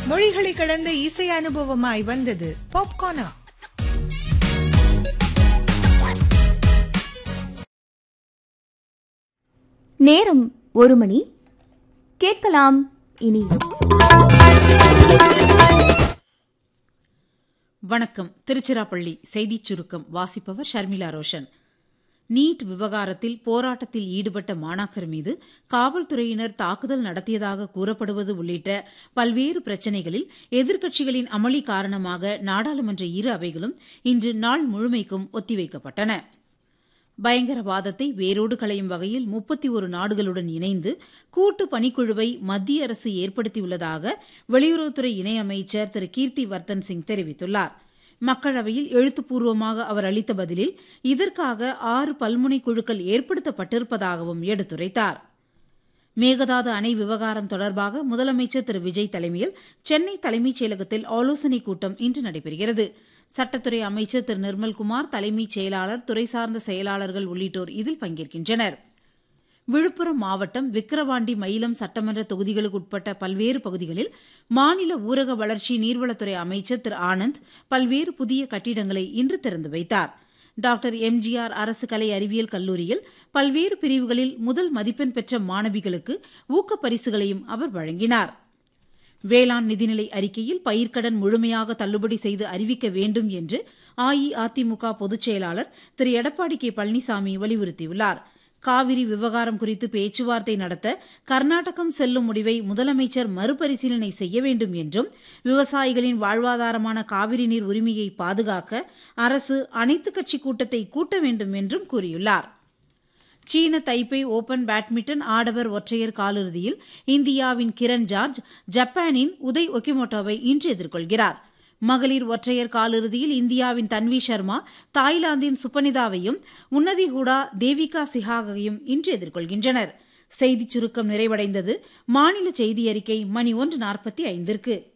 மொழிகளை கடந்த இசை அனுபவமாய் வந்தது பாப்கார்னா நேரம் ஒரு மணி கேட்கலாம் இனி வணக்கம் திருச்சிராப்பள்ளி செய்திச் சுருக்கம் வாசிப்பவர் ஷர்மிளா ரோஷன் நீட் விவகாரத்தில் போராட்டத்தில் ஈடுபட்ட மாணாக்கர் மீது காவல்துறையினர் தாக்குதல் நடத்தியதாக கூறப்படுவது உள்ளிட்ட பல்வேறு பிரச்சினைகளில் எதிர்க்கட்சிகளின் அமளி காரணமாக நாடாளுமன்ற இரு அவைகளும் இன்று நாள் முழுமைக்கும் ஒத்திவைக்கப்பட்டன பயங்கரவாதத்தை வேரோடு களையும் வகையில் முப்பத்தி ஒரு நாடுகளுடன் இணைந்து கூட்டு பணிக்குழுவை மத்திய அரசு ஏற்படுத்தியுள்ளதாக வெளியுறவுத்துறை இணையமைச்சர் திரு கீர்த்தி வர்த்தன் சிங் தெரிவித்துள்ளார் மக்களவையில் எழுத்துப்பூர்வமாக அவர் அளித்த பதிலில் இதற்காக ஆறு பல்முனை குழுக்கள் ஏற்படுத்தப்பட்டிருப்பதாகவும் எடுத்துரைத்தார் மேகதாது அணை விவகாரம் தொடர்பாக முதலமைச்சர் திரு விஜய் தலைமையில் சென்னை தலைமைச் செயலகத்தில் ஆலோசனைக் கூட்டம் இன்று நடைபெறுகிறது சட்டத்துறை அமைச்சர் திரு நிர்மல்குமார் தலைமைச் செயலாளர் துறை சார்ந்த செயலாளர்கள் உள்ளிட்டோர் இதில் பங்கேற்கின்றனர் விழுப்புரம் மாவட்டம் விக்கிரவாண்டி மயிலம் சட்டமன்ற தொகுதிகளுக்குட்பட்ட பல்வேறு பகுதிகளில் மாநில ஊரக வளர்ச்சி நீர்வளத்துறை அமைச்சர் திரு ஆனந்த் பல்வேறு புதிய கட்டிடங்களை இன்று திறந்து வைத்தார் டாக்டர் எம்ஜிஆர் அரசு கலை அறிவியல் கல்லூரியில் பல்வேறு பிரிவுகளில் முதல் மதிப்பெண் பெற்ற மாணவிகளுக்கு ஊக்கப் பரிசுகளையும் அவர் வழங்கினார் வேளாண் நிதிநிலை அறிக்கையில் பயிர்க்கடன் முழுமையாக தள்ளுபடி செய்து அறிவிக்க வேண்டும் என்று அஇஅதிமுக பொதுச் செயலாளர் திரு எடப்பாடி கே பழனிசாமி வலியுறுத்தியுள்ளார் காவிரி விவகாரம் குறித்து பேச்சுவார்த்தை நடத்த கர்நாடகம் செல்லும் முடிவை முதலமைச்சர் மறுபரிசீலனை செய்ய வேண்டும் என்றும் விவசாயிகளின் வாழ்வாதாரமான காவிரி நீர் உரிமையை பாதுகாக்க அரசு அனைத்துக் கட்சி கூட்டத்தை கூட்ட வேண்டும் என்றும் கூறியுள்ளார் சீன தைப்பே ஓபன் பேட்மிண்டன் ஆடவர் ஒற்றையர் காலிறுதியில் இந்தியாவின் கிரண் ஜார்ஜ் ஜப்பானின் உதய் ஒகிமோட்டோவை இன்று எதிர்கொள்கிறார் மகளிர் ஒற்றையர் காலிறுதியில் இந்தியாவின் தன்வி சர்மா தாய்லாந்தின் சுப்பனிதாவையும் உன்னதி ஹூடா தேவிகா சிஹாகையும் இன்று எதிர்கொள்கின்றனர் செய்திச் சுருக்கம் நிறைவடைந்தது மாநில செய்தி அறிக்கை மணி ஒன்று நாற்பத்தி ஐந்திற்கு